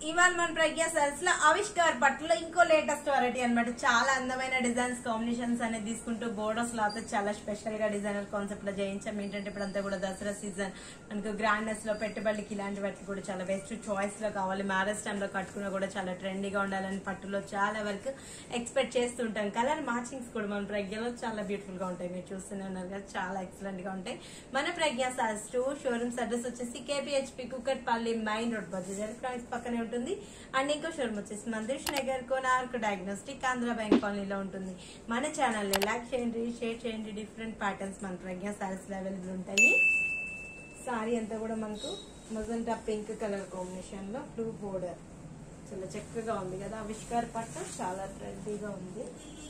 ఇవాళ మన ప్రజ్ఞ సెల్స్ లో ఆవిష్కార్ పట్టులో ఇంకో లేటెస్ట్ వెరైటీ అన్నమాట చాలా అందమైన డిజైన్స్ కాంబినేషన్స్ అనేది తీసుకుంటూ బోర్డర్స్ లో అయితే చాలా స్పెషల్ గా డిజైనర్ కాన్సెప్ట్ లో చేయించాం ఏంటంటే ఇప్పుడు అంతా కూడా దసరా సీజన్ మనకు గ్రాండ్నెస్ లో పెట్టుబడికి ఇలాంటి వాటికి కూడా చాలా బెస్ట్ చాయిస్ లో కావాలి మ్యారేజ్ టైమ్ లో కట్టుకున్నా కూడా చాలా ట్రెండీగా ఉండాలని పట్టులో చాలా వరకు ఎక్స్పెక్ట్ చేస్తుంటాం కలర్ మ్యాచింగ్స్ కూడా మన ప్రజ్ఞలో చాలా బ్యూటిఫుల్ గా ఉంటాయి మీరు చూస్తూనే ఉన్నారు కదా చాలా ఎక్సలెంట్ గా ఉంటాయి మన ప్రజ్ఞ సాల్స్ టూ షోరూమ్స్ అడ్రస్ వచ్చేసి KPHB Kukatpally main road Bajaj electronics పక్కనే ఉంటుంది అండ్ ఇంకో షోరూమ్ వచ్చేసి మందిష్ నగర్ కోనార్క్ డయాగ్నోస్టిక్ ఆంధ్ర బ్యాంక్ కాలనీలో ఉంటుంది మన ఛానల్ లైక్ చేయండి షేర్ చేయండి డిఫరెంట్ ప్యాటర్న్స్ మన ప్రజ్ఞ సారీస్ అవైలబుల్ ఉంటాయి సారీ అంతా కూడా మనకు మొజంటా పింక్ కలర్ కాంబినేషన్ లో బ్లూ బోర్డర్ చాలా చక్కగా ఉంది కదా ఆవిష్కార్ పట్టు చాలా ట్రెండీగా ఉంది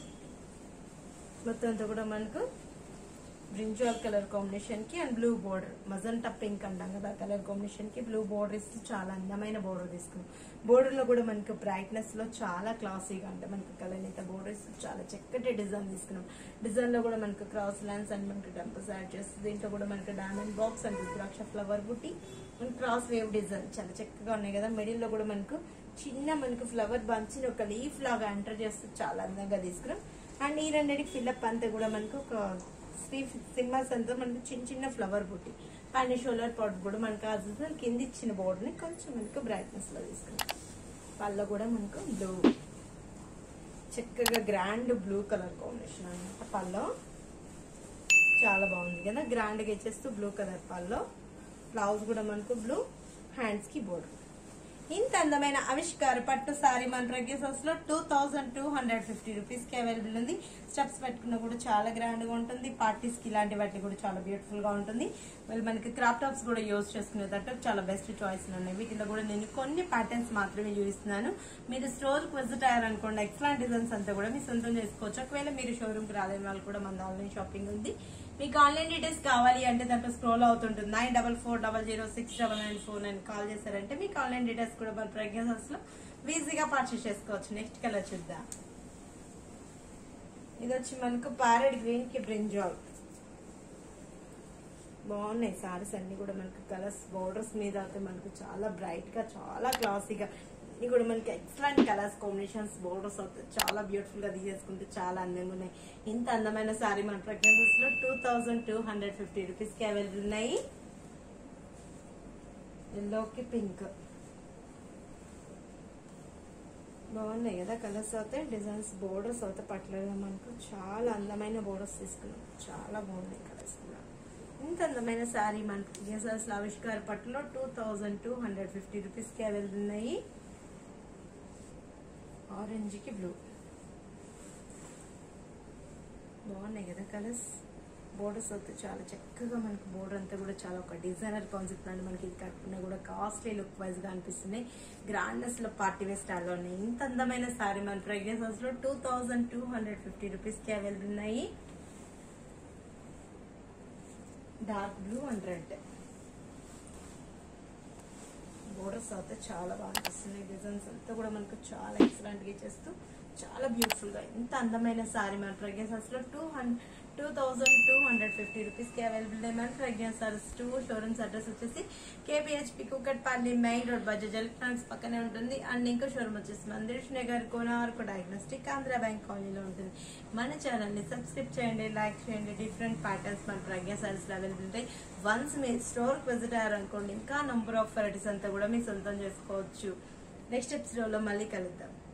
మొత్తం అంతా కూడా మనకు బ్రింజాల్ కలర్ కాంబినేషన్ కి and blue border magenta pink అంటాం కదా కలర్ కాంబినేషన్ కి బ్లూ బోర్డర్ ఇస్తూ చాలా అందమైన బోర్డర్ తీసుకున్నాం బోర్డర్ లో కూడా మనకు బ్రైట్నెస్ లో చాలా క్లాసీగా అంటే మనకు కలర్ అయితే బోర్డర్ ఇస్తూ చాలా చక్కటి డిజైన్ తీసుకున్నాం డిజైన్ లో కూడా మనకు క్రాస్ లైన్స్ అండ్ మనకి టెంపుల్స్ యాడ్ చేస్తుంది దీంట్లో కూడా మనకి diamond box and rudraksha flower బుట్టి అండ్ క్రాస్ వేవ్ డిజైన్ చాలా చక్కగా ఉన్నాయి కదా మిడిల్ లో కూడా మనకు చిన్న మనకు ఫ్లవర్ బంచ్ ఒక లీఫ్ లాగా ఎంటర్ చేస్తూ చాలా అందంగా తీసుకున్నాం అండ్ ఈ రెండింటికి ఫిల్అప్ అంతా కూడా మనకు ఒక శ్రీ సింబల్స్ అంతా మనకు చిన్న చిన్న ఫ్లవర్ బుట్టి అండ్ షోలర్ పాట్ కూడా మనకు ఆ కింద ఇచ్చిన బోర్డ్ ని కొంచెం మనకు బ్రైట్నెస్ లో తీసుకున్నాం పళ్ళ కూడా మనకు బ్లూ చక్కగా గ్రాండ్ బ్లూ కలర్ కాంబినేషన్ అనమాట పళ్ళలో చాలా బాగుంది కదా గ్రాండ్ గా ఇచ్చేస్తూ బ్లూ కలర్ పళ్ళలో బ్లౌజ్ కూడా మనకు బ్లూ హ్యాండ్స్ కి బోర్డర్ ఇంత అందమైన ఆవిష్కార పట్టు సారీ మన ప్రగ్రెసెస్ లో two thousand two hundred fifty rupees కి అవైలబుల్ ఉంది స్టెప్స్ పెట్టుకున్నా కూడా చాలా గ్రాండ్ గా ఉంటుంది పార్టీస్ కి ఇలాంటి వాటికి కూడా చాలా బ్యూటిఫుల్ గా ఉంటుంది మళ్ళీ మనకి క్రాప్ టాప్స్ కూడా యూజ్ చేసుకునేటట్టు చాలా బెస్ట్ చాయిస్ ఉన్నాయి వీటిలో కూడా నేను కొన్ని ప్యాటర్న్స్ మాత్రమే చూపిస్తున్నాను మీరు స్టోర్ కి విజిట్ అయ్యారనుకోండి ఎక్స్ట్రా డిజైన్స్ అంతా కూడా మీ సొంతం చేసుకోవచ్చు ఒకవేళ మీరు షోరూమ్ కి రాలేని వాళ్ళు కూడా మన ఆన్లైన్ షాపింగ్ ఉంది మీకు ఆన్లైన్ డీటెయిల్స్ కావాలి అంటే దాంట్లో స్క్రోల్ అవుతుంటుంది nine double four double zero six double nine four nine call చేశారంటే మీకు ఆన్లైన్ డీటెయిల్స్ కూడా మన ప్రెగ్నెన్సీస్ లో ఈజీగా పర్చేస్ చేసుకోవచ్చు నెక్స్ట్ కలర్ చూద్దాం ఇది వచ్చి మనకు ప్యారెడ్ గ్రీన్ కి బ్రింజాల్ బాగున్నాయి సారీస్ అన్ని కూడా మనకు కలర్స్ బోర్డర్స్ మీద అయితే మనకు చాలా బ్రైట్ గా చాలా క్లాసీగా ఇవి కూడా మనకి ఎక్సలెంట్ కలర్స్ కాంబినేషన్స్ బోర్డర్స్ అవుతాయి చాలా బ్యూటిఫుల్ గా తీసేసుకుంటే చాలా అందంగా ఉన్నాయి ఇంత అందమైన సారీ మన ప్రెగ్నెన్సీస్ లో two thousand two hundred fifty rupees కి అవైలబుల్ ఉన్నాయి ఎల్లోకి పింక్ బాగున్నాయి కదా కలర్స్ అవుతాయి డిజైన్స్ బోర్డర్స్ అవుతాయి పట్లలో మనకు చాలా అందమైన బోర్డర్స్ తీసుకున్నాం చాలా బాగున్నాయి కలర్స్ కూడా ఇంత అందమైన శారీ మనకి డిజైన్స్ ఆవిష్కార పట్టులో two thousand two hundred fifty rupees కి అవైలబుల్ ఉన్నాయి ఆరెంజ్ కి బ్లూ బాగున్నాయి కదా కలర్స్ బోర్డర్స్ అయితే చాలా చక్కగా మనకి బోర్డర్ అంతా కూడా చాలా ఒక డిజైనర్ కాన్సెప్ట్ అండి మనకి ఇది కట్టుకున్నా కూడా కాస్ట్లీ లుక్ వైజ్ గా అనిపిస్తున్నాయి గ్రాండ్నెస్ లో పార్టీ వేర్ స్టైల్లో ఉన్నాయి ఇంత అందమైన సారీ మన ప్రెగ్నెన్స్ లో two thousand two hundred fifty rupees కి అవైలబుల్ ఉన్నాయి dark blue and red borders అయితే చాలా బాగా అనిపిస్తున్నాయి డిజైన్స్ అంతా కూడా మనకు చాలా ఎక్సలెంట్ గా చేస్తూ చాలా బ్యూటిఫుల్ గా ఇంత అందమైన సారీ మన ప్రెగ్నెన్స్ లో two hundred two thousand two hundred fifty rupees కి అవైలబుల్ మన ప్రెగ్నెన్స్ సారీస్ టూ షోరూమ్స్ అడ్రస్ వచ్చేసి KPHB Kukatpally main road Bajaj electronics పక్కనే ఉంటుంది అండ్ ఇంకో షోరూమ్ వచ్చేసి మందిర్ నగర్ కోనార్కు డయాగ్నోస్టిక్ ఆంధ్ర బ్యాంక్ కాలనీలో ఉంటుంది మన ఛానల్ ని సబ్స్క్రైబ్ చేయండి లైక్ చేయండి డిఫరెంట్ ప్యాటర్న్స్ మన ప్రజ్ఞ సారీస్ అవైలబుల్ ఉంటాయి వన్స్ మీ స్టోర్ కి విజిట్ అయ్యారనుకోండి ఇంకా నంబర్ ఆఫ్ వెరైటీస్ అంతా కూడా మీ సొంతం చేసుకోవచ్చు నెక్స్ట్ ఎపిసోడ్ లో మళ్ళీ కలుద్దాం